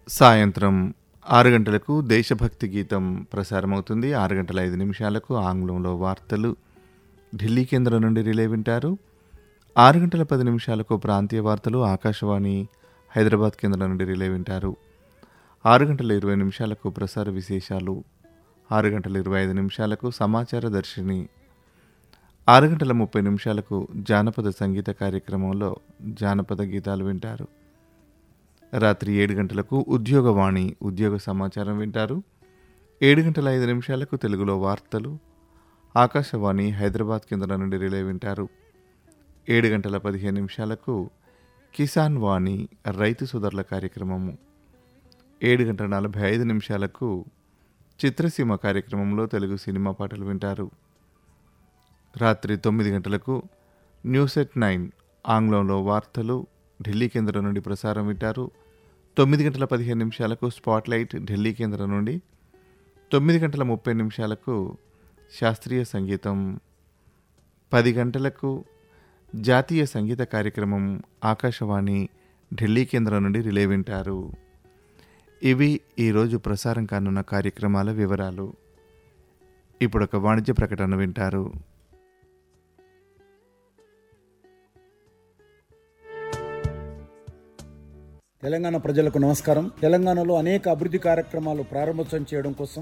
సాయంత్రం ఆరు గంటలకు దేశభక్తి గీతం ప్రసారమవుతుంది ఆరు గంటల ఐదు నిమిషాలకు ఆంగ్లంలో వార్తలు ఢిల్లీ కేంద్రం నుండి రిలే వింటారు ఆరు గంటల పది నిమిషాలకు ప్రాంతీయ వార్తలు ఆకాశవాణి హైదరాబాద్ కేంద్రం నుండి రిలే వింటారు ఆరు గంటల ఇరవై నిమిషాలకు ప్రసార విశేషాలు ఆరు గంటల ఇరవై ఐదు నిమిషాలకు సమాచార దర్శిని ఆరు గంటల ముప్పై నిమిషాలకు జానపద సంగీత కార్యక్రమంలో జానపద గీతాలు వింటారు రాత్రి ఏడు గంటలకు ఉద్యోగవాణి ఉద్యోగ సమాచారం వింటారు ఏడు గంటల ఐదు నిమిషాలకు తెలుగులో వార్తలు ఆకాశవాణి హైదరాబాద్ కేంద్రం నుండి రిలే వింటారు ఏడు గంటల పదిహేను నిమిషాలకు కిసాన్ వాణి రైతు సోదరుల కార్యక్రమము ఏడు గంటల నలభై ఐదు నిమిషాలకు చిత్రసీమ కార్యక్రమంలో తెలుగు సినిమా పాటలు వింటారు రాత్రి తొమ్మిది గంటలకు న్యూస్ ఎట్ నైన్ ఆంగ్లంలో వార్తలు ఢిల్లీ కేంద్రం నుండి ప్రసారం వింటారు తొమ్మిది గంటల పదిహేను నిమిషాలకు స్పాట్లైట్ ఢిల్లీ కేంద్రం నుండి తొమ్మిది గంటల ముప్పై నిమిషాలకు శాస్త్రీయ సంగీతం పది గంటలకు జాతీయ సంగీత కార్యక్రమం ఆకాశవాణి ఢిల్లీ కేంద్రం నుండి రిలే వింటారు ఇవి ఈరోజు ప్రసారం కానున్న కార్యక్రమాల వివరాలు ఇప్పుడు ఒక వాణిజ్య ప్రకటన వింటారు తెలంగాణ ప్రజలకు నమస్కారం తెలంగాణలో అనేక అభివృద్ధి కార్యక్రమాలు ప్రారంభోత్సవం చేయడం కోసం